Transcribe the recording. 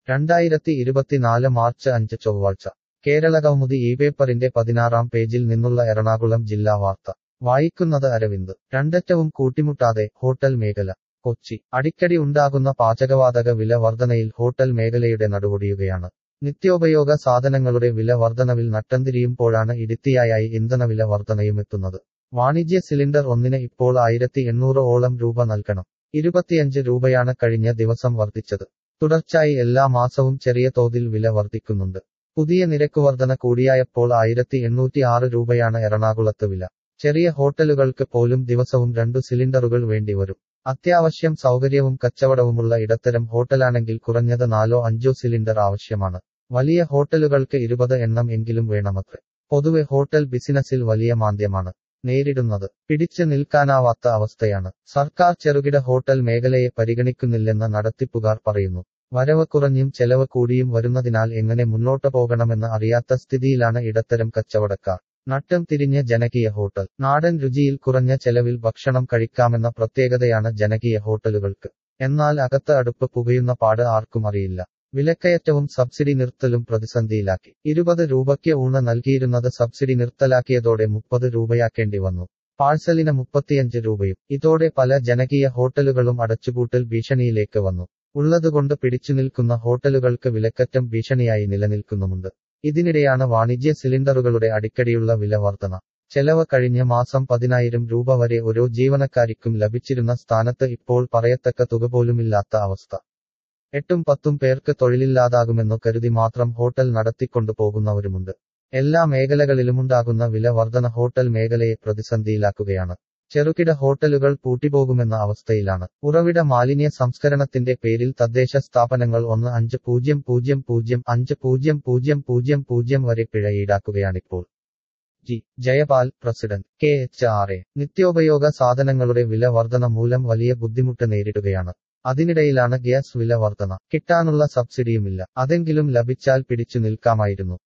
രണ്ടായിരത്തി ഇരുപത്തിനാല് മാർച്ച് അഞ്ച് ചൊവ്വാഴ്ച കേരളകൗമുദി ഈ പേപ്പറിന്റെ പതിനാറാം പേജിൽ നിന്നുള്ള എറണാകുളം ജില്ലാ വാർത്ത വായിക്കുന്നത് അരവിന്ദ് രണ്ടറ്റവും കൂട്ടിമുട്ടാതെ ഹോട്ടൽ മേഖല കൊച്ചി അടിക്കടി ഉണ്ടാകുന്ന പാചകവാതക വില വർധനയിൽ ഹോട്ടൽ മേഖലയുടെ നടുവൊടിയുകയാണ് നിത്യോപയോഗ സാധനങ്ങളുടെ വില വർധനവിൽ നട്ടംതിരിയുമ്പോഴാണ് ഇടിത്തിയായി ഇന്ധനവില വർധനയുമെത്തുന്നത് വാണിജ്യ സിലിണ്ടർ ഒന്നിന് ഇപ്പോൾ ആയിരത്തി എണ്ണൂറ് ഓളം രൂപ നൽകണം ഇരുപത്തിയഞ്ച് രൂപയാണ് കഴിഞ്ഞ ദിവസം വർദ്ധിച്ചത് തുടർച്ചയായി എല്ലാ മാസവും ചെറിയ തോതിൽ വില വർദ്ധിക്കുന്നുണ്ട് പുതിയ നിരക്ക് വർധന കൂടിയായപ്പോൾ ആയിരത്തി എണ്ണൂറ്റി ആറ് രൂപയാണ് എറണാകുളത്ത് വില ചെറിയ ഹോട്ടലുകൾക്ക് പോലും ദിവസവും രണ്ടു സിലിണ്ടറുകൾ വേണ്ടിവരും അത്യാവശ്യം സൗകര്യവും കച്ചവടവുമുള്ള ഇടത്തരം ഹോട്ടലാണെങ്കിൽ കുറഞ്ഞത് നാലോ അഞ്ചോ സിലിണ്ടർ ആവശ്യമാണ് വലിയ ഹോട്ടലുകൾക്ക് ഇരുപത് എണ്ണം എങ്കിലും വേണമത്രേ പൊതുവെ ഹോട്ടൽ ബിസിനസിൽ വലിയ മാന്ദ്യമാണ് നേരിടുന്നത് പിടിച്ചു നിൽക്കാനാവാത്ത അവസ്ഥയാണ് സർക്കാർ ചെറുകിട ഹോട്ടൽ മേഖലയെ പരിഗണിക്കുന്നില്ലെന്ന് നടത്തിപ്പുകാർ പറയുന്നു വരവ് കുറഞ്ഞും ചെലവ് കൂടിയും വരുന്നതിനാൽ എങ്ങനെ മുന്നോട്ട് പോകണമെന്ന് അറിയാത്ത സ്ഥിതിയിലാണ് ഇടത്തരം കച്ചവടക്കാർ നട്ടം തിരിഞ്ഞ ജനകീയ ഹോട്ടൽ നാടൻ രുചിയിൽ കുറഞ്ഞ ചെലവിൽ ഭക്ഷണം കഴിക്കാമെന്ന പ്രത്യേകതയാണ് ജനകീയ ഹോട്ടലുകൾക്ക് എന്നാൽ അകത്ത് അടുപ്പ് പുകയുന്ന പാട് ആർക്കും അറിയില്ല വിലക്കയറ്റവും സബ്സിഡി നിർത്തലും പ്രതിസന്ധിയിലാക്കി ഇരുപത് രൂപയ്ക്ക് ഊണ് നൽകിയിരുന്നത് സബ്സിഡി നിർത്തലാക്കിയതോടെ മുപ്പത് രൂപയാക്കേണ്ടി വന്നു പാഴ്സലിന് മുപ്പത്തിയഞ്ച് രൂപയും ഇതോടെ പല ജനകീയ ഹോട്ടലുകളും അടച്ചുപൂട്ടൽ ഭീഷണിയിലേക്ക് വന്നു ഉള്ളതുകൊണ്ട് പിടിച്ചുനിൽക്കുന്ന ഹോട്ടലുകൾക്ക് വിലക്കറ്റം ഭീഷണിയായി നിലനിൽക്കുന്നുമുണ്ട് ഇതിനിടെയാണ് വാണിജ്യ സിലിണ്ടറുകളുടെ അടിക്കടിയുള്ള വില വർധന ചെലവ് കഴിഞ്ഞ മാസം പതിനായിരം രൂപ വരെ ഓരോ ജീവനക്കാരിക്കും ലഭിച്ചിരുന്ന സ്ഥാനത്ത് ഇപ്പോൾ പറയത്തക്ക തുക പോലുമില്ലാത്ത അവസ്ഥ എട്ടും പത്തും പേർക്ക് തൊഴിലില്ലാതാകുമെന്നു കരുതി മാത്രം ഹോട്ടൽ നടത്തിക്കൊണ്ടു പോകുന്നവരുമുണ്ട് എല്ലാ മേഖലകളിലുമുണ്ടാകുന്ന വില വർധന ഹോട്ടൽ മേഖലയെ പ്രതിസന്ധിയിലാക്കുകയാണ് ചെറുകിട ഹോട്ടലുകൾ പൂട്ടിപ്പോകുമെന്ന അവസ്ഥയിലാണ് ഉറവിട മാലിന്യ സംസ്കരണത്തിന്റെ പേരിൽ തദ്ദേശ സ്ഥാപനങ്ങൾ ഒന്ന് അഞ്ച് പൂജ്യം പൂജ്യം പൂജ്യം അഞ്ച് പൂജ്യം പൂജ്യം പൂജ്യം പൂജ്യം വരെ പിഴ ഈടാക്കുകയാണിപ്പോൾ G Jayapal president K H R A നിത്യോപയോഗ സാധനങ്ങളുടെ വില വർധന മൂലം വലിയ ബുദ്ധിമുട്ട് നേരിടുകയാണ് അതിനിടയിലാണ് ഗ്യാസ് വില വർധന കിട്ടാനുള്ള സബ്സിഡിയുമില്ല അതെങ്കിലും ലഭിച്ചാൽ പിടിച്ചു നിൽക്കാമായിരുന്നു